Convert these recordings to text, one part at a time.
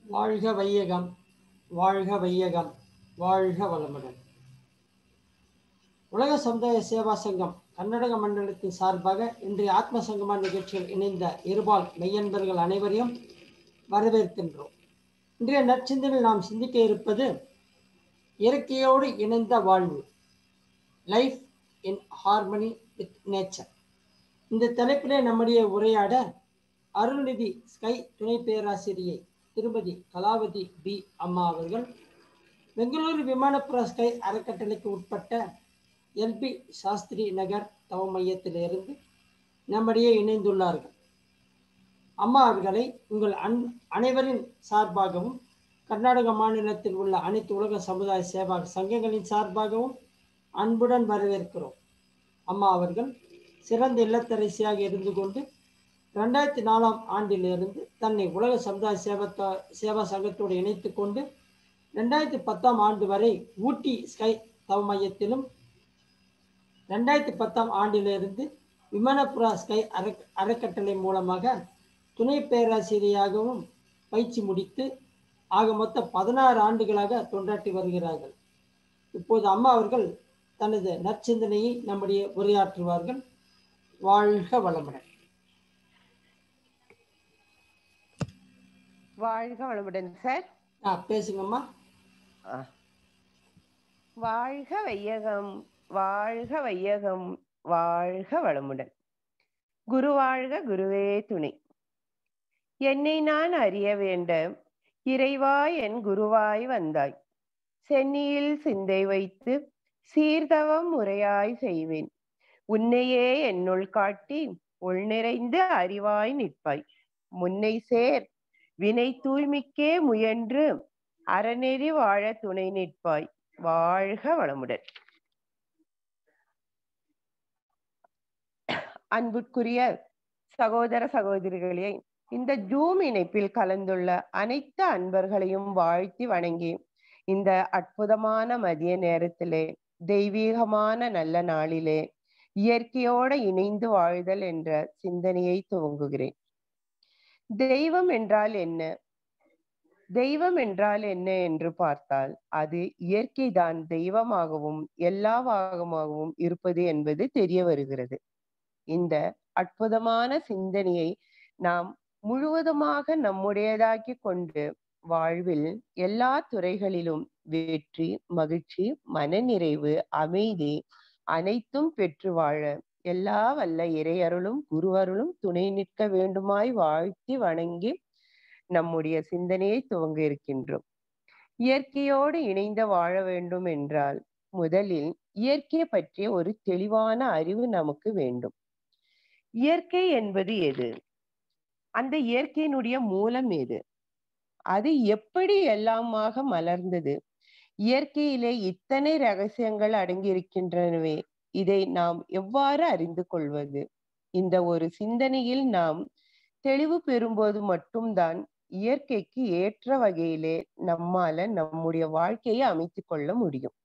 வாழ்க வையகம் வாழ்க வையகம் வாழ்க வளமுடன் உலக சமுதாய சேவா சங்கம் கர்நாடக மண்டலத்தின் சார்பாக இன்றைய ஆத்ம சங்கமா நிகழ்ச்சியில் இணைந்த இருபால் மெய்யன்பர்கள் அனைவரையும் வரவேற்கின்றோம் இன்றைய நற்சிந்தனையில் நாம் சிந்திக்க இருப்பது இயற்கையோடு இணைந்த வாழ்வு life in harmony with nature இந்த தலைப்பிலே நம்முடைய உரையாட அருள்நிதி ஸ்கை துணை பேராசிரியை திருமதி கலாவதி பி அம்மா அவர்கள் பெங்களூரு விமானப்புற ஸ்கை அறக்கட்டளைக்கு உட்பட்ட எல்பி சாஸ்திரி நகர் தவ மையத்திலிருந்து நம்முடைய இணைந்துள்ளார்கள் அம்மா அவர்களை உங்கள் அன் அனைவரின் சார்பாகவும் கர்நாடக மாநிலத்தில் உள்ள அனைத்து உலக சமுதாய சேவா சங்கங்களின் சார்பாகவும் அன்புடன் வரவேற்கிறோம் அம்மா அவர்கள் சிறந்த இல்லத்தரசியாக இருந்து கொண்டு ரெண்டாயிரத்தி நாலாம் ஆண்டிலிருந்து தன்னை உலக சமுதாய சேவத்தா சேவா சங்கத்தோடு இணைத்து கொண்டு ரெண்டாயிரத்தி பத்தாம் ஆண்டு வரை ஊட்டி ஸ்கை தவ மையத்திலும் ரெண்டாயிரத்தி பத்தாம் ஆண்டிலிருந்து விமானப்புரா ஸ்கை அற அறக்கட்டளை மூலமாக துணை பேராசிரியராகவும் பயிற்சி முடித்து ஆக மொத்தம் பதினாறு ஆண்டுகளாக தொண்டாற்றி வருகிறார்கள் இப்போது அம்மா அவர்கள் தனது நற்சிந்தனையை நம்முடைய உரையாற்றுவார்கள் வாழ்க வளமுடன் வாழ்க வளமுடன் சார் ஆ பேசுங்கம்மா ஆ. வாழ்க வையகம் வாழ்க வையகம் வாழ்க வளமுடன் குரு வாழ்க குருவே துணை என்னை நான் அறிய வேண்ட இறைவாய் என் குருவாய் வந்தாய் சென்னியில் சிந்தை வைத்து சீர்தவம் முறையாய் செய்வேன் உன்னையே என்னுள் காட்டி உள் நிறைந்து அறிவாய் நிற்பாய் முன்னை சேர் வினை தூய்மிக்கே முயன்று அறநெறி வாழ துணை நிற்பாய் வாழ்க வளமுடன் அன்புக்குரிய சகோதர சகோதரிகளே இந்த ஜூம் இணைப்பில் கலந்துள்ள அனைத்து அன்பர்களையும் வாழ்த்தி வணங்கி இந்த அற்புதமான மதிய நேரத்திலே தெய்வீகமான நல்ல நாளிலே இயற்கையோட இணைந்து வாழ்தல் என்ற சிந்தனையை துவங்குகிறேன் தெய்வம் என்றால் என்ன தெய்வம் என்றால் என்ன என்று பார்த்தால் அது இயற்கைதான் தெய்வமாகவும் எல்லாவாகமாகவும் இருப்பது என்பது தெரிய வருகிறது இந்த அற்புதமான சிந்தனையை நாம் முழுவதுமாக நம்முடையதாக்கி கொண்டு வாழ்வில் எல்லா துறைகளிலும் வெற்றி மகிழ்ச்சி மனநிறைவு அமைதி அனைத்தும் பெற்று வாழ எல்லா வல்ல இறையருளும் குருவருளும் துணை நிற்க வேண்டுமாய் வாழ்த்தி வணங்கி நம்முடைய சிந்தனையை துவங்க இருக்கின்றோம் இயற்கையோடு இணைந்து வாழ வேண்டும் என்றால் முதலில் இயற்கை பற்றிய ஒரு தெளிவான அறிவு நமக்கு வேண்டும் இயற்கை என்பது எது அந்த இயற்கையினுடைய மூலம் எது அது எப்படி எல்லாமாக மலர்ந்தது இயற்கையிலே இத்தனை ரகசியங்கள் அடங்கியிருக்கின்றனவே இதை நாம் எவ்வாறு அறிந்து கொள்வது இந்த ஒரு சிந்தனையில் நாம் தெளிவு பெறும்போது மட்டும்தான் இயற்கைக்கு ஏற்ற வகையிலே நம்மால நம்முடைய வாழ்க்கையை அமைத்துக் கொள்ள முடியும்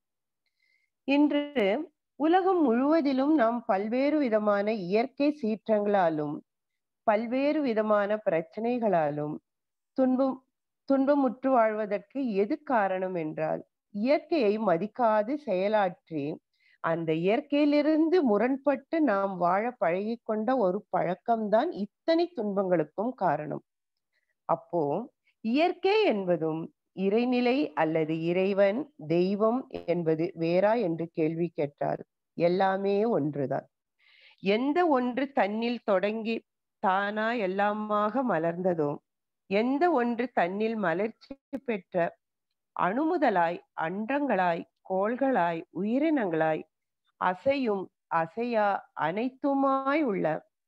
இன்று உலகம் முழுவதிலும் நாம் பல்வேறு விதமான இயற்கை சீற்றங்களாலும் பல்வேறு விதமான பிரச்சனைகளாலும் துன்பம் துன்பமுற்று வாழ்வதற்கு எது காரணம் என்றால் இயற்கையை மதிக்காது செயலாற்றி அந்த இயற்கையிலிருந்து முரண்பட்டு நாம் வாழ பழகி கொண்ட ஒரு பழக்கம்தான் இத்தனை துன்பங்களுக்கும் காரணம் அப்போ இயற்கை என்பதும் இறைநிலை அல்லது இறைவன் தெய்வம் என்பது வேறா என்று கேள்வி கேட்டார் எல்லாமே ஒன்றுதான் எந்த ஒன்று தன்னில் தொடங்கி தானா எல்லாமாக மலர்ந்ததோ எந்த ஒன்று தன்னில் மலர்ச்சி பெற்ற அணுமுதலாய் அண்டங்களாய் கோள்களாய் உயிரினங்களாய் அசையும் அசையா அனைத்துமாய் உள்ள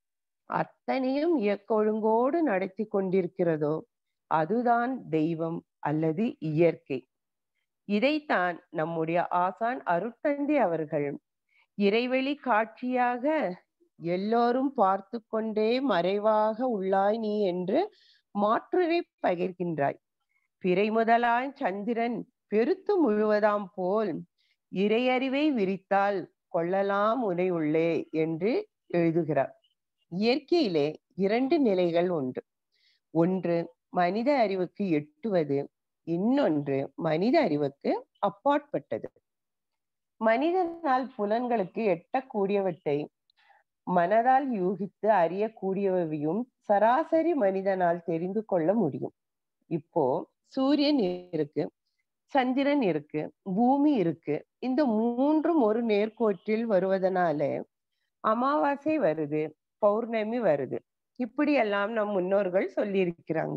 அத்தனையும் இயக்க ஒழுங்கோடு நடத்தி கொண்டிருக்கிறதோ அதுதான் தெய்வம் அல்லது இயற்கை இதைத்தான் நம்முடைய ஆசான் அருட்தந்தி அவர்கள் இறைவெளி காட்சியாக எல்லோரும் பார்த்து கொண்டே மறைவாக உள்ளாய் நீ என்று மாற்றுரை பகிர்கின்றாய் பிறை முதலாய் சந்திரன் பெருத்து முழுவதாம் போல் இறையறிவை விரித்தால் கொள்ளலாம் உனை உள்ளே என்று எழுதுகிறார் இயற்கையிலே இரண்டு நிலைகள் உண்டு ஒன்று மனித அறிவுக்கு எட்டுவது இன்னொன்று மனித அறிவுக்கு அப்பாற்பட்டது மனிதனால் புலன்களுக்கு எட்டக்கூடியவற்றை மனதால் யூகித்து அறியக்கூடியவையும் சராசரி மனிதனால் தெரிந்து கொள்ள முடியும் இப்போ சூரியன் இருக்கு சந்திரன் இருக்கு பூமி இருக்கு இந்த மூன்றும் ஒரு நேர்கோட்டில் வருவதனால அமாவாசை வருது பௌர்ணமி வருது இப்படி எல்லாம் நம் முன்னோர்கள் சொல்லியிருக்கிறாங்க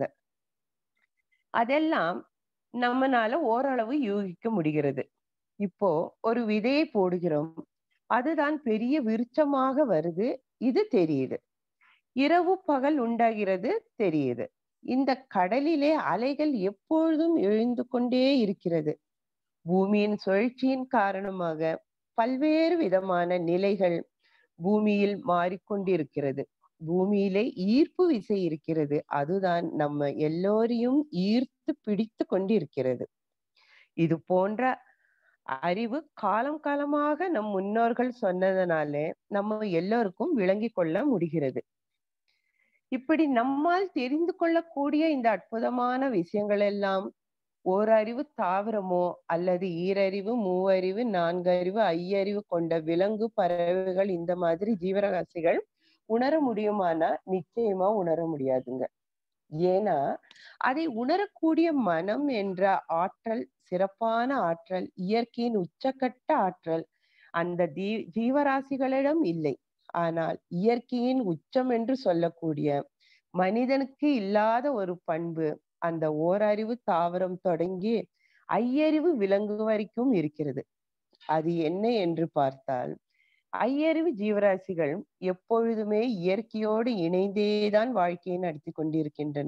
அதெல்லாம் நம்மனால ஓரளவு யூகிக்க முடிகிறது இப்போ ஒரு விதையை போடுகிறோம் அதுதான் பெரிய விருட்சமாக வருது இது தெரியுது இரவு பகல் உண்டாகிறது தெரியுது இந்த கடலிலே அலைகள் எப்பொழுதும் எழுந்து கொண்டே இருக்கிறது பூமியின் சுழற்சியின் காரணமாக பல்வேறு விதமான நிலைகள் பூமியில் மாறிக்கொண்டிருக்கிறது பூமியிலே ஈர்ப்பு விசை இருக்கிறது அதுதான் நம்ம எல்லோரையும் ஈர்த்து பிடித்து கொண்டிருக்கிறது இது போன்ற அறிவு காலம் காலமாக நம் முன்னோர்கள் சொன்னதனால நம்ம எல்லோருக்கும் விளங்கி கொள்ள முடிகிறது இப்படி நம்மால் தெரிந்து கொள்ளக்கூடிய இந்த அற்புதமான விஷயங்கள் எல்லாம் ஓரறிவு தாவரமோ அல்லது ஈரறிவு மூவறிவு நான்கறிவு ஐயறிவு கொண்ட விலங்கு பறவைகள் இந்த மாதிரி ஜீவராசிகள் உணர முடியுமானா நிச்சயமா உணர முடியாதுங்க ஏன்னா அதை உணரக்கூடிய மனம் என்ற ஆற்றல் சிறப்பான ஆற்றல் இயற்கையின் உச்சக்கட்ட ஆற்றல் அந்த தீ ஜீவராசிகளிடம் இல்லை ஆனால் இயற்கையின் உச்சம் என்று சொல்லக்கூடிய மனிதனுக்கு இல்லாத ஒரு பண்பு அந்த ஓரறிவு தாவரம் தொடங்கி ஐயறிவு விலங்கு வரைக்கும் இருக்கிறது அது என்ன என்று பார்த்தால் ஐயறிவு ஜீவராசிகள் எப்பொழுதுமே இயற்கையோடு இணைந்தேதான் வாழ்க்கையை நடத்தி கொண்டிருக்கின்றன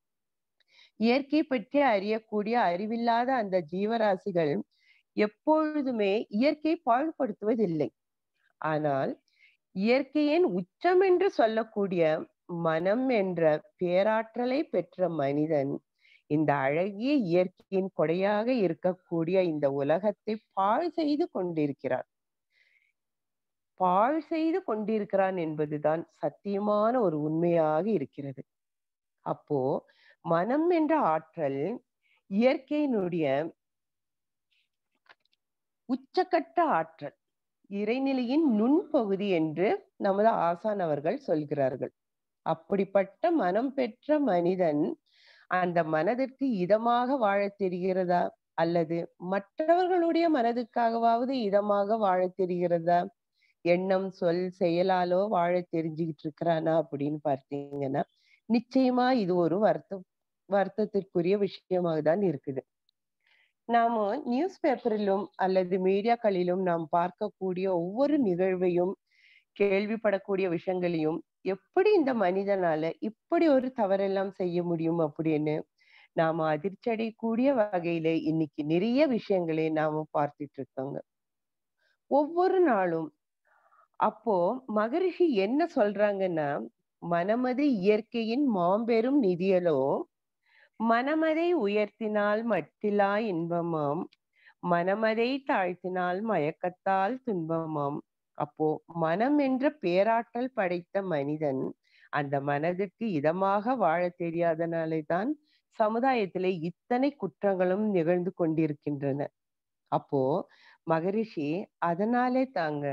இயற்கை பற்றி அறியக்கூடிய அறிவில்லாத அந்த ஜீவராசிகள் எப்பொழுதுமே இயற்கை பாழ்படுத்துவதில்லை ஆனால் இயற்கையின் உச்சம் என்று சொல்லக்கூடிய மனம் என்ற பேராற்றலை பெற்ற மனிதன் இந்த அழகிய இயற்கையின் கொடையாக இருக்கக்கூடிய இந்த உலகத்தை பாழ் செய்து கொண்டிருக்கிறான் பாழ் செய்து கொண்டிருக்கிறான் என்பதுதான் சத்தியமான ஒரு உண்மையாக இருக்கிறது அப்போ மனம் என்ற ஆற்றல் இயற்கையினுடைய உச்சக்கட்ட ஆற்றல் இறைநிலையின் நுண்பகுதி என்று நமது ஆசான் அவர்கள் சொல்கிறார்கள் அப்படிப்பட்ட மனம் பெற்ற மனிதன் அந்த மனதிற்கு இதமாக வாழ தெரிகிறதா அல்லது மற்றவர்களுடைய மனதுக்காகவாவது இதமாக வாழ தெரிகிறதா எண்ணம் சொல் செயலாலோ வாழ தெரிஞ்சுக்கிட்டு இருக்கிறானா அப்படின்னு பார்த்தீங்கன்னா நிச்சயமா இது ஒரு வருத்தம் வருத்தத்திற்குரிய விஷயமாக தான் இருக்குது நாம நியூஸ் பேப்பரிலும் அல்லது மீடியாக்களிலும் நாம் பார்க்கக்கூடிய ஒவ்வொரு நிகழ்வையும் கேள்விப்படக்கூடிய விஷயங்களையும் எப்படி இந்த மனிதனால இப்படி ஒரு தவறெல்லாம் செய்ய முடியும் அப்படின்னு நாம அதிர்ச்சி அடையக்கூடிய வகையில இன்னைக்கு நிறைய விஷயங்களை நாம பார்த்துட்டு இருக்கோங்க ஒவ்வொரு நாளும் அப்போ மகரிஷி என்ன சொல்றாங்கன்னா மனமது இயற்கையின் மாம்பெரும் நிதியலோ மனமதை உயர்த்தினால் மட்டிலா இன்பமாம் மனமதை தாழ்த்தினால் மயக்கத்தால் துன்பமாம் அப்போ மனம் என்ற பேராற்றல் படைத்த மனிதன் அந்த மனதுக்கு இதமாக வாழ தெரியாதனாலே தான் சமுதாயத்திலே இத்தனை குற்றங்களும் நிகழ்ந்து கொண்டிருக்கின்றன அப்போ மகரிஷி அதனாலே தாங்க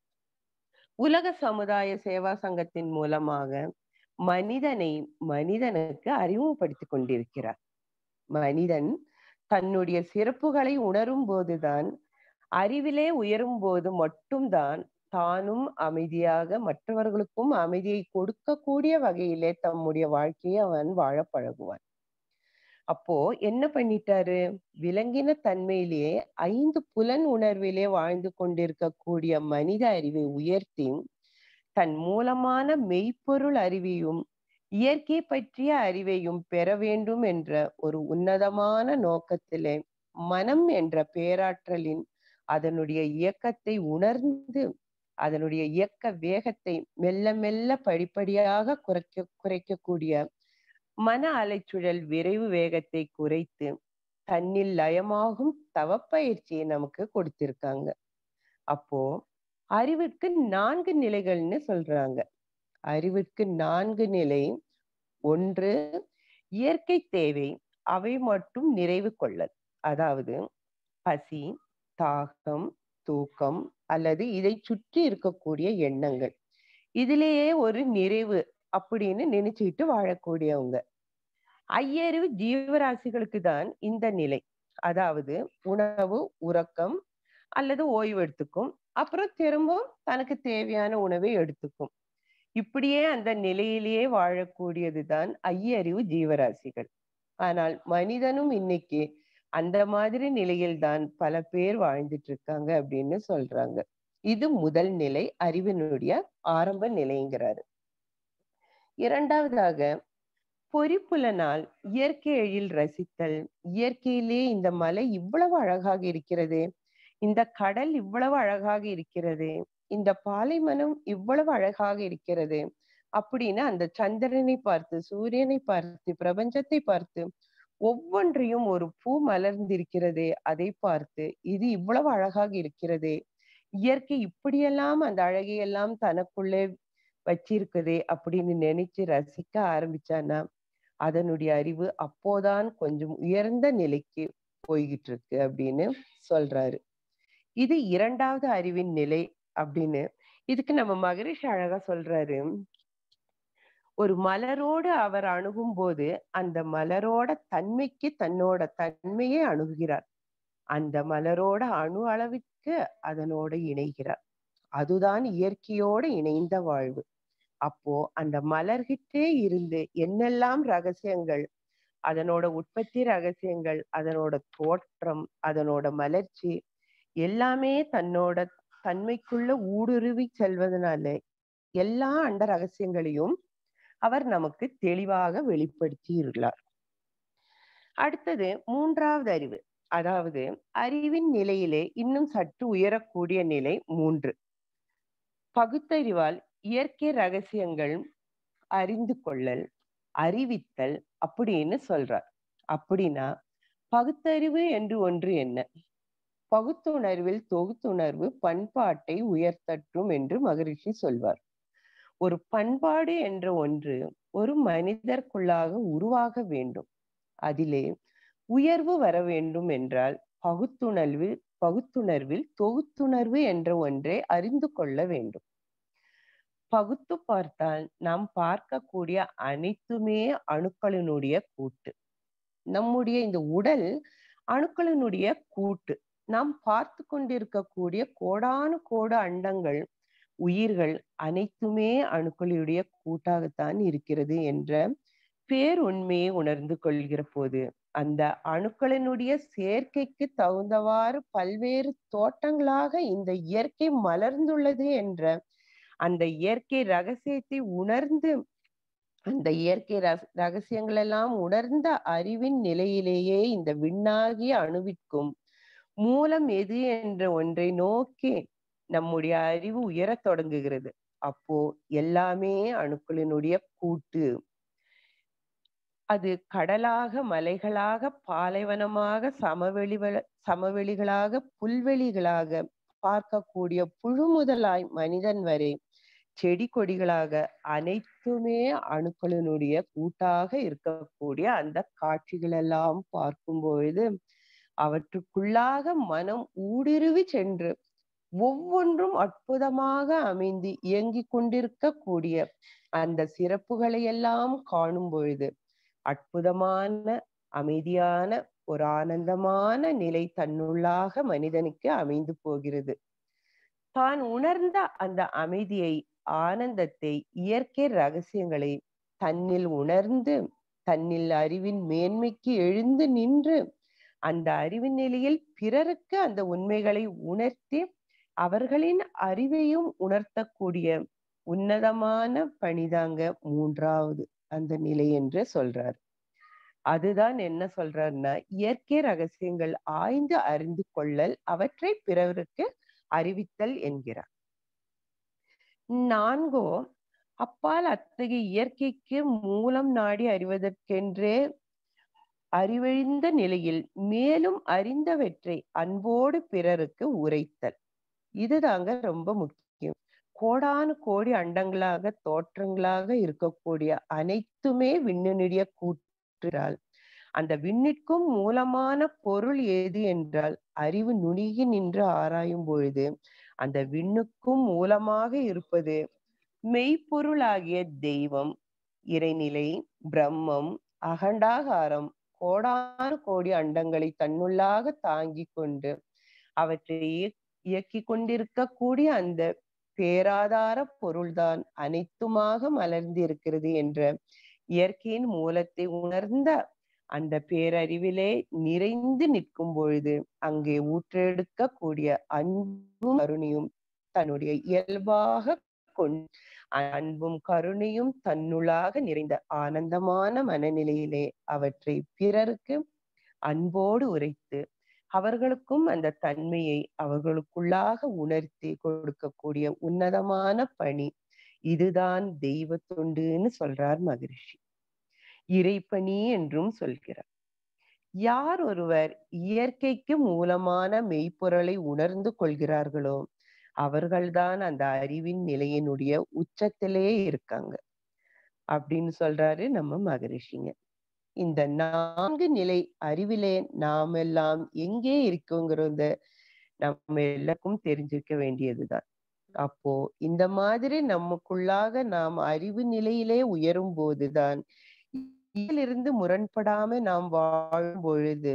உலக சமுதாய சேவா சங்கத்தின் மூலமாக மனிதனை மனிதனுக்கு அறிமுகப்படுத்தி கொண்டிருக்கிறார் மனிதன் தன்னுடைய சிறப்புகளை உணரும் போதுதான் அறிவிலே உயரும் போது மட்டும்தான் தானும் அமைதியாக மற்றவர்களுக்கும் அமைதியை கொடுக்கக்கூடிய வகையிலே தம்முடைய வாழ்க்கையை அவன் வாழ பழகுவான் அப்போ என்ன பண்ணிட்டாரு விலங்கின தன்மையிலேயே ஐந்து புலன் உணர்விலே வாழ்ந்து கொண்டிருக்கக்கூடிய மனித அறிவை உயர்த்தி தன் மூலமான மெய்ப்பொருள் அறிவையும் இயற்கை பற்றிய அறிவையும் பெற வேண்டும் என்ற ஒரு உன்னதமான நோக்கத்திலே மனம் என்ற பேராற்றலின் அதனுடைய இயக்கத்தை உணர்ந்து அதனுடைய இயக்க வேகத்தை மெல்ல மெல்ல படிப்படியாக குறைக்க குறைக்கக்கூடிய மன அலைச்சுழல் விரைவு வேகத்தை குறைத்து தன்னில் லயமாகும் தவப்பயிற்சியை நமக்கு கொடுத்திருக்காங்க அப்போ அறிவிற்கு நான்கு நிலைகள்னு சொல்றாங்க அறிவிற்கு நான்கு நிலை ஒன்று இயற்கை தேவை அவை மட்டும் நிறைவு கொள்ளல் அதாவது பசி தாகம் தூக்கம் அல்லது இதை சுற்றி இருக்கக்கூடிய எண்ணங்கள் இதிலேயே ஒரு நிறைவு அப்படின்னு நினைச்சுக்கிட்டு வாழக்கூடியவங்க ஐயறிவு ஜீவராசிகளுக்கு தான் இந்த நிலை அதாவது உணவு உறக்கம் அல்லது ஓய்வு எடுத்துக்கும் அப்புறம் திரும்பவும் தனக்கு தேவையான உணவை எடுத்துக்கும் இப்படியே அந்த நிலையிலேயே வாழக்கூடியதுதான் ஐயறிவு ஜீவராசிகள் ஆனால் மனிதனும் இன்னைக்கு அந்த மாதிரி நிலையில்தான் பல பேர் வாழ்ந்துட்டு இருக்காங்க அப்படின்னு சொல்றாங்க இது முதல் நிலை அறிவினுடைய ஆரம்ப நிலைங்கிறாரு இரண்டாவதாக பொறிப்புலனால் இயற்கை எழில் ரசித்தல் இயற்கையிலே இந்த மலை இவ்வளவு அழகாக இருக்கிறது இந்த கடல் இவ்வளவு அழகாக இருக்கிறது இந்த பாலைமனம் இவ்வளவு அழகாக இருக்கிறது அப்படின்னு அந்த சந்திரனை பார்த்து சூரியனை பார்த்து பிரபஞ்சத்தை பார்த்து ஒவ்வொன்றையும் ஒரு பூ மலர்ந்திருக்கிறதே அதை பார்த்து இது இவ்வளவு அழகாக இருக்கிறது இயற்கை இப்படியெல்லாம் அந்த அழகையெல்லாம் தனக்குள்ளே வச்சிருக்குதே அப்படின்னு நினைச்சு ரசிக்க ஆரம்பிச்சானா அதனுடைய அறிவு அப்போதான் கொஞ்சம் உயர்ந்த நிலைக்கு போய்கிட்டு இருக்கு அப்படின்னு சொல்றாரு இது இரண்டாவது அறிவின் நிலை அப்படின்னு இதுக்கு நம்ம மகரிஷி அழகா சொல்றாரு ஒரு மலரோடு அவர் அணுகும் போது அந்த மலரோட தன்மைக்கு தன்னோட தன்மையை அணுகுகிறார் அந்த மலரோட அணு அளவிற்கு அதனோட இணைகிறார் அதுதான் இயற்கையோடு இணைந்த வாழ்வு அப்போ அந்த மலர்கிட்டே இருந்து என்னெல்லாம் ரகசியங்கள் அதனோட உற்பத்தி ரகசியங்கள் அதனோட தோற்றம் அதனோட மலர்ச்சி எல்லாமே தன்னோட தன்மைக்குள்ள ஊடுருவி செல்வதனால எல்லா அண்ட ரகசியங்களையும் அவர் நமக்கு தெளிவாக வெளிப்படுத்தி உள்ளார் அடுத்தது மூன்றாவது அறிவு அதாவது அறிவின் நிலையிலே இன்னும் சற்று உயரக்கூடிய நிலை மூன்று பகுத்தறிவால் இயற்கை ரகசியங்கள் அறிந்து கொள்ளல் அறிவித்தல் அப்படின்னு சொல்றார் அப்படின்னா பகுத்தறிவு என்று ஒன்று என்ன பகுத்துணர்வில் தொகுத்துணர்வு பண்பாட்டை உயர்த்தற்றும் என்று மகரிஷி சொல்வார் ஒரு பண்பாடு என்ற ஒன்று ஒரு மனிதர்க்குள்ளாக உருவாக வேண்டும் அதிலே உயர்வு வர வேண்டும் என்றால் பகுத்துணர்வு பகுத்துணர்வில் தொகுத்துணர்வு என்ற ஒன்றை அறிந்து கொள்ள வேண்டும் பகுத்து பார்த்தால் நாம் பார்க்கக்கூடிய அனைத்துமே அணுக்களினுடைய கூட்டு நம்முடைய இந்த உடல் அணுக்களினுடைய கூட்டு நாம் பார்த்து கொண்டிருக்கக்கூடிய கோடானு கோடு அண்டங்கள் உயிர்கள் அனைத்துமே அணுக்களுடைய கூட்டாகத்தான் இருக்கிறது என்ற பேருண்மையை உணர்ந்து கொள்கிற போது அந்த அணுக்களினுடைய சேர்க்கைக்கு தகுந்தவாறு பல்வேறு தோட்டங்களாக இந்த இயற்கை மலர்ந்துள்ளது என்ற அந்த இயற்கை ரகசியத்தை உணர்ந்து அந்த இயற்கை ரகசியங்கள் எல்லாம் உணர்ந்த அறிவின் நிலையிலேயே இந்த விண்ணாகிய அணுவிற்கும் மூலம் எது என்ற ஒன்றை நோக்கி நம்முடைய அறிவு உயரத் தொடங்குகிறது அப்போ எல்லாமே அணுக்களினுடைய கூட்டு அது கடலாக மலைகளாக பாலைவனமாக சமவெளி சமவெளிகளாக புல்வெளிகளாக பார்க்கக்கூடிய புழு முதலாய் மனிதன் வரை செடி கொடிகளாக அனைத்துமே அணுக்களினுடைய கூட்டாக இருக்கக்கூடிய அந்த காட்சிகள் எல்லாம் பார்க்கும் பொழுது அவற்றுக்குள்ளாக மனம் ஊடுருவி சென்று ஒவ்வொன்றும் அற்புதமாக அமைந்து இயங்கிக் கொண்டிருக்கக்கூடிய அந்த சிறப்புகளை எல்லாம் காணும் பொழுது அற்புதமான அமைதியான ஒரு ஆனந்தமான நிலை தன்னுள்ளாக மனிதனுக்கு அமைந்து போகிறது தான் உணர்ந்த அந்த அமைதியை ஆனந்தத்தை இயற்கை ரகசியங்களை தன்னில் உணர்ந்து தன்னில் அறிவின் மேன்மைக்கு எழுந்து நின்று அந்த அறிவின் நிலையில் பிறருக்கு அந்த உண்மைகளை உணர்த்தி அவர்களின் அறிவையும் உணர்த்தக்கூடிய உன்னதமான பணிதாங்க மூன்றாவது அந்த நிலை என்று சொல்றார் அதுதான் என்ன சொல்றாருன்னா இயற்கை ரகசியங்கள் ஆய்ந்து அறிந்து கொள்ளல் அவற்றை பிறருக்கு அறிவித்தல் என்கிறார் நான்கோ அப்பால் அத்தகைய இயற்கைக்கு மூலம் நாடி அறிவதற்கென்றே அறிவழிந்த நிலையில் மேலும் அறிந்தவற்றை அன்போடு பிறருக்கு உரைத்தல் இதுதாங்க ரொம்ப முக்கியம் கோடானு கோடி அண்டங்களாக தோற்றங்களாக இருக்கக்கூடிய அனைத்துமே விண்ணினுடைய கூட்டு ஊற்றுகிறாள் அந்த விண்ணிற்கும் மூலமான பொருள் ஏது என்றால் அறிவு நுணுகி நின்று ஆராயும் பொழுது அந்த விண்ணுக்கும் மூலமாக இருப்பது மெய்ப்பொருளாகிய தெய்வம் இறைநிலை பிரம்மம் அகண்டாகாரம் கோடானு கோடி அண்டங்களை தன்னுள்ளாக தாங்கிக் கொண்டு அவற்றை இயக்கி கொண்டிருக்கக்கூடிய அந்த பேராதார பொருள்தான் அனைத்துமாக மலர்ந்திருக்கிறது என்ற இயற்கையின் மூலத்தை உணர்ந்த அந்த பேரறிவிலே நிறைந்து நிற்கும் பொழுது அங்கே ஊற்றெடுக்கக்கூடிய அன்பும் கருணையும் தன்னுடைய இயல்பாக கொண்டு அன்பும் கருணையும் தன்னுள்ளாக நிறைந்த ஆனந்தமான மனநிலையிலே அவற்றை பிறருக்கு அன்போடு உரைத்து அவர்களுக்கும் அந்த தன்மையை அவர்களுக்குள்ளாக உணர்த்தி கொடுக்கக்கூடிய உன்னதமான பணி இதுதான் தெய்வ தொண்டுன்னு சொல்றார் மகரிஷி இறைப்பணி என்றும் சொல்கிறார் யார் ஒருவர் இயற்கைக்கு மூலமான மெய்ப்பொருளை உணர்ந்து கொள்கிறார்களோ அவர்கள்தான் அந்த அறிவின் நிலையினுடைய உச்சத்திலே இருக்காங்க அப்படின்னு சொல்றாரு நம்ம மகரிஷிங்க இந்த நான்கு நிலை அறிவிலே நாம் எல்லாம் எங்கே இருக்கோங்கிறத நம்ம எல்லாருக்கும் தெரிஞ்சுக்க வேண்டியதுதான் அப்போ இந்த மாதிரி நமக்குள்ளாக நாம் அறிவு நிலையிலே உயரும் போதுதான் இதிலிருந்து முரண்படாம நாம் வாழும் பொழுது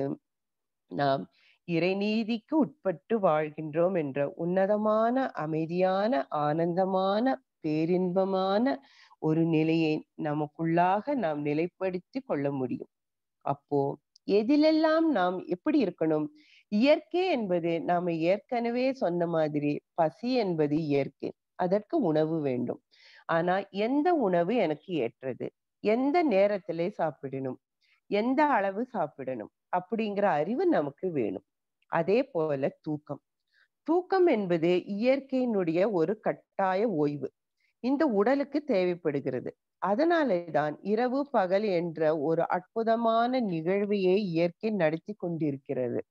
நாம் இறைநீதிக்கு உட்பட்டு வாழ்கின்றோம் என்ற உன்னதமான அமைதியான ஆனந்தமான பேரின்பமான ஒரு நிலையை நமக்குள்ளாக நாம் நிலைப்படுத்தி கொள்ள முடியும் அப்போ எதிலெல்லாம் நாம் எப்படி இருக்கணும் இயற்கை என்பது நாம ஏற்கனவே சொன்ன மாதிரி பசி என்பது இயற்கை அதற்கு உணவு வேண்டும் ஆனா எந்த உணவு எனக்கு ஏற்றது எந்த நேரத்திலே சாப்பிடணும் எந்த அளவு சாப்பிடணும் அப்படிங்கிற அறிவு நமக்கு வேணும் அதே போல தூக்கம் தூக்கம் என்பது இயற்கையினுடைய ஒரு கட்டாய ஓய்வு இந்த உடலுக்கு தேவைப்படுகிறது அதனாலே தான் இரவு பகல் என்ற ஒரு அற்புதமான நிகழ்வையை இயற்கை நடத்தி கொண்டிருக்கிறது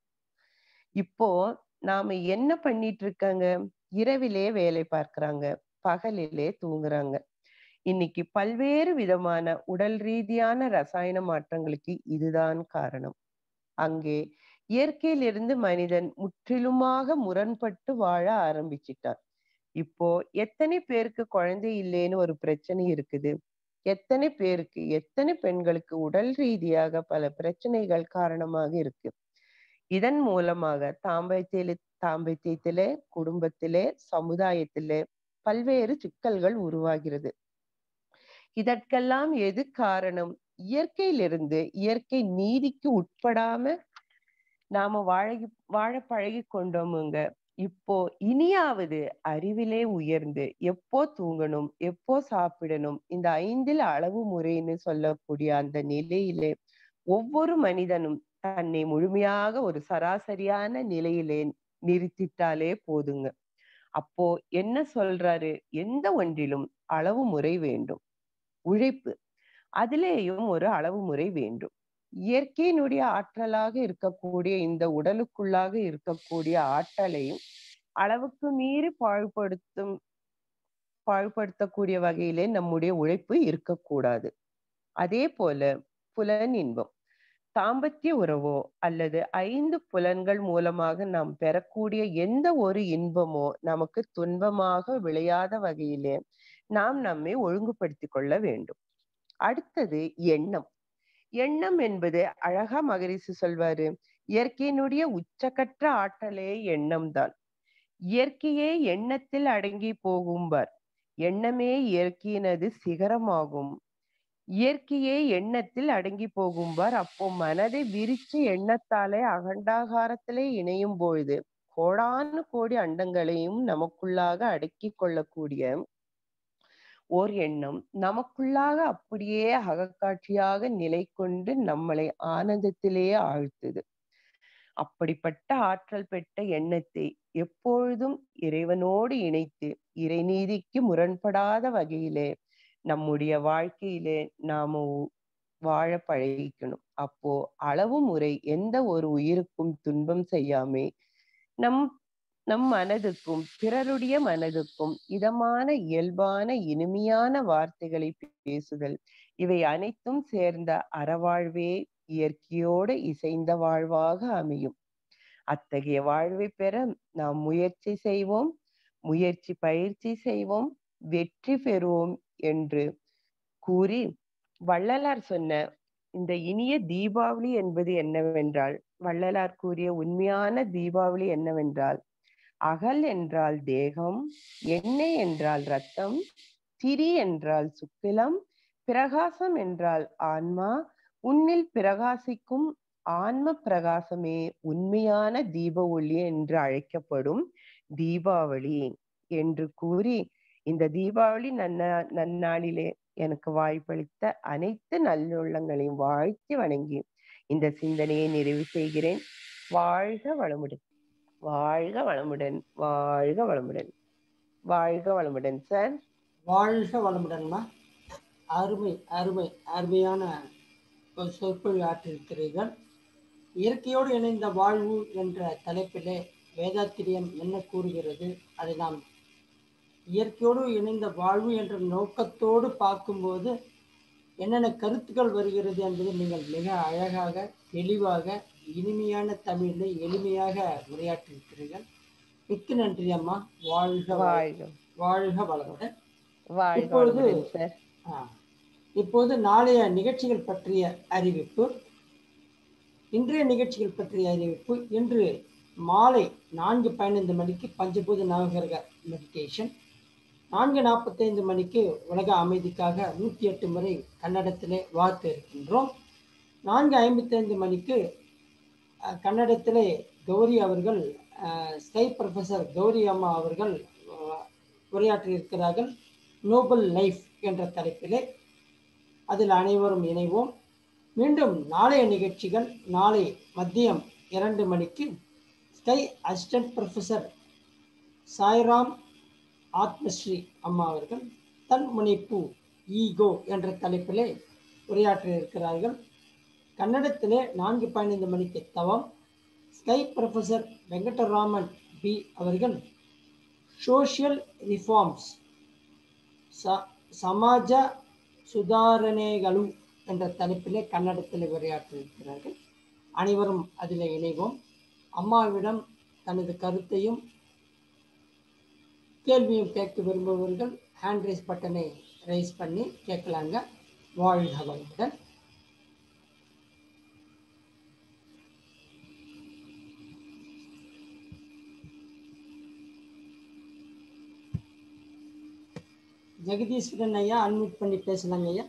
இப்போ நாம என்ன பண்ணிட்டு இருக்காங்க இரவிலே வேலை பார்க்கறாங்க பகலிலே தூங்குறாங்க இன்னைக்கு பல்வேறு விதமான உடல் ரீதியான ரசாயன மாற்றங்களுக்கு இதுதான் காரணம் அங்கே இயற்கையிலிருந்து மனிதன் முற்றிலுமாக முரண்பட்டு வாழ ஆரம்பிச்சிட்டான் இப்போ எத்தனை பேருக்கு குழந்தை இல்லைன்னு ஒரு பிரச்சனை இருக்குது எத்தனை பேருக்கு எத்தனை பெண்களுக்கு உடல் ரீதியாக பல பிரச்சனைகள் காரணமாக இருக்கு இதன் மூலமாக தாம்பத்திய தாம்பத்தியத்திலே குடும்பத்திலே சமுதாயத்திலே பல்வேறு சிக்கல்கள் உருவாகிறது இதற்கெல்லாம் எது காரணம் இயற்கையிலிருந்து இயற்கை நீதிக்கு உட்படாம நாம வாழ வாழ பழகி கொண்டோமுங்க இப்போ இனியாவது அறிவிலே உயர்ந்து எப்போ தூங்கணும் எப்போ சாப்பிடணும் இந்த ஐந்தில் அளவு முறைன்னு சொல்லக்கூடிய அந்த நிலையிலே ஒவ்வொரு மனிதனும் தன்னை முழுமையாக ஒரு சராசரியான நிலையிலே நிறுத்திட்டாலே போதுங்க அப்போ என்ன சொல்றாரு எந்த ஒன்றிலும் அளவு முறை வேண்டும் உழைப்பு அதிலேயும் ஒரு அளவு முறை வேண்டும் இயற்கையினுடைய ஆற்றலாக இருக்கக்கூடிய இந்த உடலுக்குள்ளாக இருக்கக்கூடிய ஆற்றலையும் அளவுக்கு மீறி பாழ்படுத்தும் பாழ்படுத்தக்கூடிய வகையிலே நம்முடைய உழைப்பு இருக்கக்கூடாது அதே போல புலன் இன்பம் தாம்பத்திய உறவோ அல்லது ஐந்து புலன்கள் மூலமாக நாம் பெறக்கூடிய எந்த ஒரு இன்பமோ நமக்கு துன்பமாக விளையாத வகையிலே நாம் நம்மை ஒழுங்குபடுத்தி கொள்ள வேண்டும் அடுத்தது எண்ணம் எண்ணம் என்பது அழகா மகரிஷி சொல்வாரு இயற்கையினுடைய உச்சக்கற்ற ஆற்றலே எண்ணம் தான் இயற்கையே எண்ணத்தில் அடங்கி போகும்பார் எண்ணமே இயற்கையினது சிகரமாகும் இயற்கையே எண்ணத்தில் அடங்கி போகும்பார் அப்போ மனதை விரிச்சு எண்ணத்தாலே அகண்டாகாரத்திலே இணையும் பொழுது கோடானு கோடி அண்டங்களையும் நமக்குள்ளாக அடக்கி கொள்ளக்கூடிய ஓர் எண்ணம் நமக்குள்ளாக அப்படியே அகக்காட்சியாக நிலை கொண்டு நம்மளை ஆனந்தத்திலேயே ஆழ்த்துது அப்படிப்பட்ட ஆற்றல் பெற்ற எண்ணத்தை எப்பொழுதும் இறைவனோடு இணைத்து இறைநீதிக்கு முரண்படாத வகையிலே நம்முடைய வாழ்க்கையிலே நாம வாழ பழகிக்கணும் அப்போ அளவு முறை எந்த ஒரு உயிருக்கும் துன்பம் செய்யாமே நம் நம் மனதுக்கும் பிறருடைய மனதுக்கும் இதமான இயல்பான இனிமையான வார்த்தைகளை பேசுதல் இவை அனைத்தும் சேர்ந்த அறவாழ்வே இயற்கையோடு இசைந்த வாழ்வாக அமையும் அத்தகைய வாழ்வை பெற நாம் முயற்சி செய்வோம் முயற்சி பயிற்சி செய்வோம் வெற்றி பெறுவோம் என்று கூறி வள்ளலார் சொன்ன இந்த இனிய தீபாவளி என்பது என்னவென்றால் வள்ளலார் கூறிய உண்மையான தீபாவளி என்னவென்றால் அகல் என்றால் தேகம் எண்ணெய் என்றால் ரத்தம் திரி என்றால் சுக்கிலம் பிரகாசம் என்றால் ஆன்மா உன்னில் பிரகாசிக்கும் ஆன்ம பிரகாசமே உண்மையான தீப ஒளி என்று அழைக்கப்படும் தீபாவளி என்று கூறி இந்த தீபாவளி நன்ன நன்னாளிலே எனக்கு வாய்ப்பளித்த அனைத்து நல்லுள்ளங்களையும் வாழ்த்தி வணங்கி இந்த சிந்தனையை நிறைவு செய்கிறேன் வாழ்க வளமுடன் வாழ்க வளமுடன் வாழ்க வளமுடன் வாழ்க வளமுடன் சார் வாழ்க வளமுடன்மா அருமை அருமை அருமையான ஒரு சொற்பொழி ஆற்றிருக்கிறீர்கள் இயற்கையோடு இணைந்த வாழ்வு என்ற தலைப்பிலே வேதாத்திரியம் என்ன கூறுகிறது அதை நாம் இயற்கையோடு இணைந்த வாழ்வு என்ற நோக்கத்தோடு பார்க்கும்போது என்னென்ன கருத்துக்கள் வருகிறது என்பதை நீங்கள் மிக அழகாக தெளிவாக இனிமையான தமிழில் எளிமையாக உரையாற்றியிருக்கிறீர்கள் மிக்க நன்றி அம்மா வாழ்க வள- வாழ்க வாழ்க வளமுடன் வாழ்க இப்பொழுது- வளமுடன் சார் ஆ. இப்போது நாளைய நிகழ்ச்சிகள் பற்றிய அறிவிப்பு இன்றைய நிகழ்ச்சிகள் பற்றிய அறிவிப்பு இன்று மாலை நான்கு பதினைந்து மணிக்கு பஞ்சபூத நவகிரக மெடிடேஷன் நான்கு நாற்பத்தைந்து மணிக்கு உலக அமைதிக்காக நூற்றி எட்டு முறை கன்னடத்திலே வார்த்தை இருக்கின்றோம் நான்கு ஐம்பத்தைந்து மணிக்கு அஹ், கன்னடத்திலே கௌரி அவர்கள் அஹ், ஸ்கை ப்ரொஃபஸர் கௌரி அம்மா அவர்கள் அஹ், உரையாற்றியிருக்கிறார்கள் நோபல் லைஃப் என்ற தலைப்பிலே அதில் அனைவரும் இணைவோம் மீண்டும் நாளைய நிகழ்ச்சிகள் நாளை மதியம் இரண்டு மணிக்கு SKY assistant professor Sairam Athmasri அம்மா அவர்கள் தன் முனைப்பு ஈகோ என்ற தலைப்பிலே உரையாற்றியிருக்கிறார்கள் கன்னடத்திலே நான்கு பதினைந்து மணிக்கு தவம் ஸ்கை ப்ரொஃபஸர் வெங்கடராமன் பி அவர்கள் சோஷியல் ரிஃபார்ம்ஸ் ச சமாஜ சுதாரணேகளு என்ற தலைப்பிலே கன்னடத்தில் உரையாற்றியிருக்கிறார்கள் அனைவரும் அதில் இணைவோம் அம்மாவிடம் தனது கருத்தையும் கேள்வியும் கேட்க விரும்புபவர்கள் ஹேண்ட் ரைஸ் பட்டனை ரைஸ் பண்ணி கேட்கலாங்க வாழ்க வளமுடன் ஜெகதீஸ்வரன் ஐயா அன்மியூட் பண்ணி பேசலாங்க ஐயா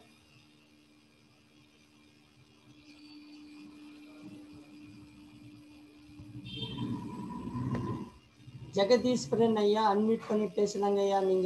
ஜெகதீஸ்வரன் ஐயா அன்மியூட் பண்ணி பேசலாங்க ஐயா நீங்க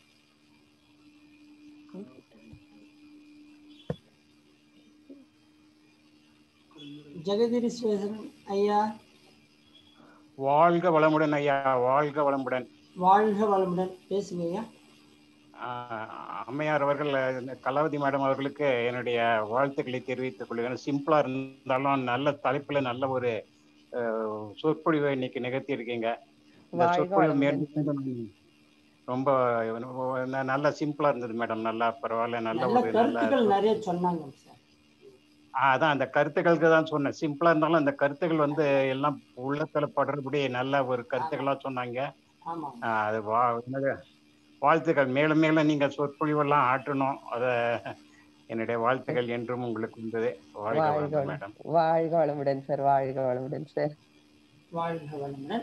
ஜெகதீஸ்வரன் ஐயா வாழ்க வளமுடன் ஐயா வாழ்க வளமுடன் வாழ்க வளமுடன் பேசுங்க ஐயா ஆஹ் அம்மையார் அவர்கள் இந்த கலாவதி மேடம் அவர்களுக்கு என்னுடைய வாழ்த்துக்களை தெரிவித்துக் கொள்கிறேன் சிம்பிளா இருந்தாலும் நல்ல தலைப்புல நல்ல ஒரு ஆஹ், சொற்பொழிவை இன்னைக்கு நிகழ்த்தி இருக்கீங்க இந்த வாழ்க சொற்பொழிவு வளமுடன். மேலும் ரொம்ப ந- நல்லா சிம்பிளா இருந்தது மேடம் நல்லா பரவாயில்ல நல்ல நல்ல ஒரு நல்ல கருத்துக்கள் நிறைய சொன்னாங்க சார் ஆஹ் அதான் அந்த கருத்துக்களுக்கு தான் சொன்னேன் சிம்பிளா இருந்தாலும் அந்த கருத்துக்கள் வந்து எல்லாம் உள்ளத்துல படுறபடி நல்ல ஒரு கருத்துக்களா சொன்னாங்க ஆமாம் ஆஹ் அது வா என்னது வாழ்த்துக்கள் மேலும் மேலும் நீங்க சொற்பொழிவெல்லாம் ஆற்றணும் அத என்னுடைய வாழ்த்துக்கள் என்றும் உங்களுக்கு இருந்தது வாழ்க வாழ்க வளமுடன் வளம் மேடம் வாழ்க வளமுடன் சார் வாழ்க வளமுடன் சார் வாழ்க வளமுடன்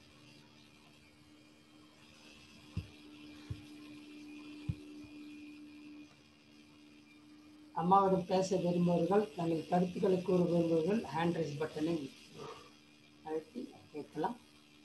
அம்மாவிடம் பேச விரும்புபவர்கள் தங்கள் கருத்துக்களை கூற விரும்புபவர்கள் ஹேண்ட் ரைஸ் பட்டனை அழுத்தி கேட்கலாம்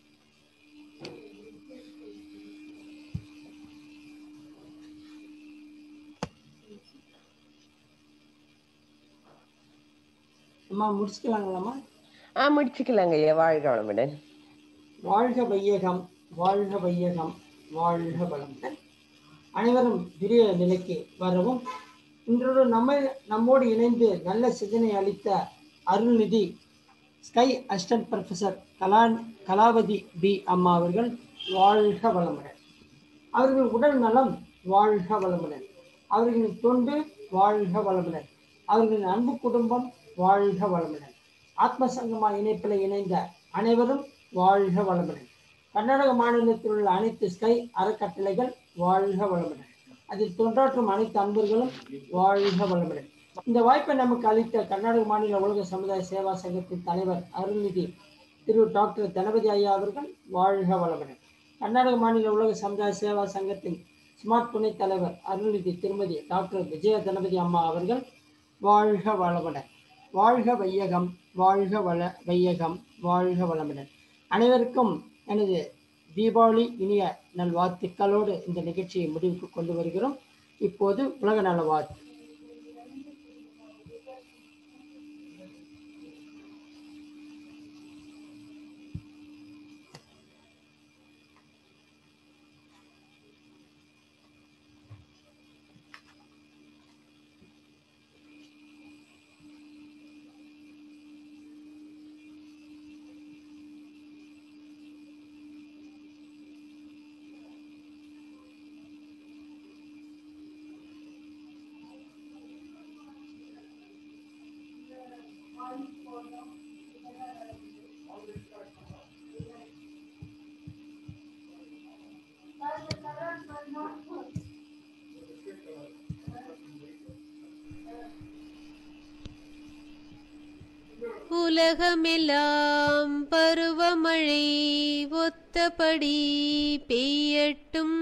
அம்மா முடிச்சுக்கலாங்களாம்மா ஆ முடிச்சுக்கலாங்க ஐயா வாழ்க வளமுடன் வாழ்க வையகம் வாழ்க வையகம் வாழ்க வளமுடன் அனைவரும் விரிய நிலைக்கு வரவும் இன்றொரு நம்ம நம்மோடு இணைந்து நல்ல சிந்தனை அளித்த Arulnithi SKY assistant professor Kala Kalavathi B அம்மா அவர்கள் வாழ்க வளமுடன் அவர்கள் உடல் நலம் வாழ்க வளமுடன் அவர்களின் தொண்டு வாழ்க வளமுடன் அவர்களின் அன்பு குடும்பம் வாழ்க வளமுடன் ஆத்ம சங்கமா இணைப்பில் இணைந்த அனைவரும் வாழ்க வளமுடன் கர்நாடக மாநிலத்தில் உள்ள அனைத்து ஸ்கை அறக்கட்டளைகள் வாழ்க வளமுடன் அதில் தொண்டாற்றும் அனைத்து அன்பர்களும் வாழ்க வளமுடன் இந்த வாய்ப்பை நமக்கு அளித்த கர்நாடக மாநில உலக சமுதாய சேவா சங்கத்தின் தலைவர் அருள்நிதி திரு டாக்டர் தனபதி ஐயா அவர்கள் வாழ்க வளமுடன் கர்நாடக மாநில உலக சமுதாய சேவா சங்கத்தின் ஸ்மார்ட் துணைத் தலைவர் அருள்நிதி திருமதி டாக்டர் விஜய தனபதி அம்மா அவர்கள் வாழ்க வளமுடன் வாழ்க வையகம் வாழ்க வள வையகம் வாழ்க வளமுடன் அனைவருக்கும் எனது தீபாவளி இனிய நல்வாழ்த்துக்களோடு இந்த நிகழ்ச்சியை முடிவுக்கு கொண்டு வருகிறோம் இப்போது உலக நல வாழ்த்து உலகமெல்லாம் பருவமழை ஒத்தபடி பெய்யட்டும்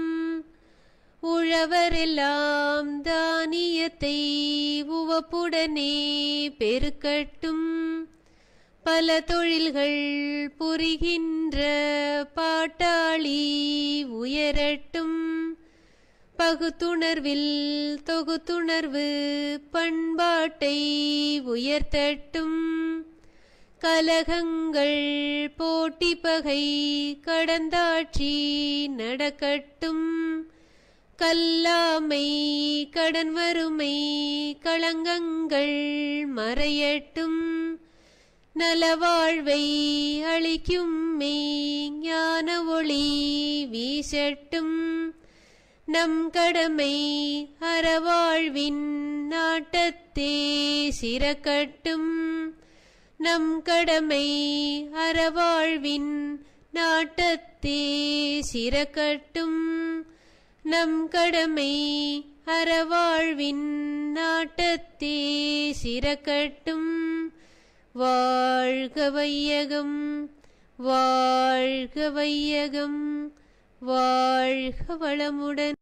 உழவரெல்லாம் தானியத்தை உவப்புடனே பெருக்கட்டும் பல தொழில்கள் புரிகின்ற பாட்டாளி உயரட்டும் பகுத்துணர்வில் தொகுத்துணர்வு பண்பாட்டை உயர்த்தட்டும் கலகங்கள் போட்டி பகை கடந்தாட்சி நடக்கட்டும் கல்லாமை கடன் வறுமை களங்கங்கள் மறையட்டும் நலவாழ்வை அளிக்கும் மெய் ஞான ஒளி வீசட்டும் நம் கடமை அறவாழ்வின் நாட்டத்தே சிறக்கட்டும் நம் கடமை அறவாழ்வின் நாட்டத்தே சிறக்கட்டும் நம் கடமை அறவாழ்வின் நாட்டத்தே சிறக்கட்டும் வாழ்க வையகம் வாழ்க வையகம் வாழ்க வளமுடன்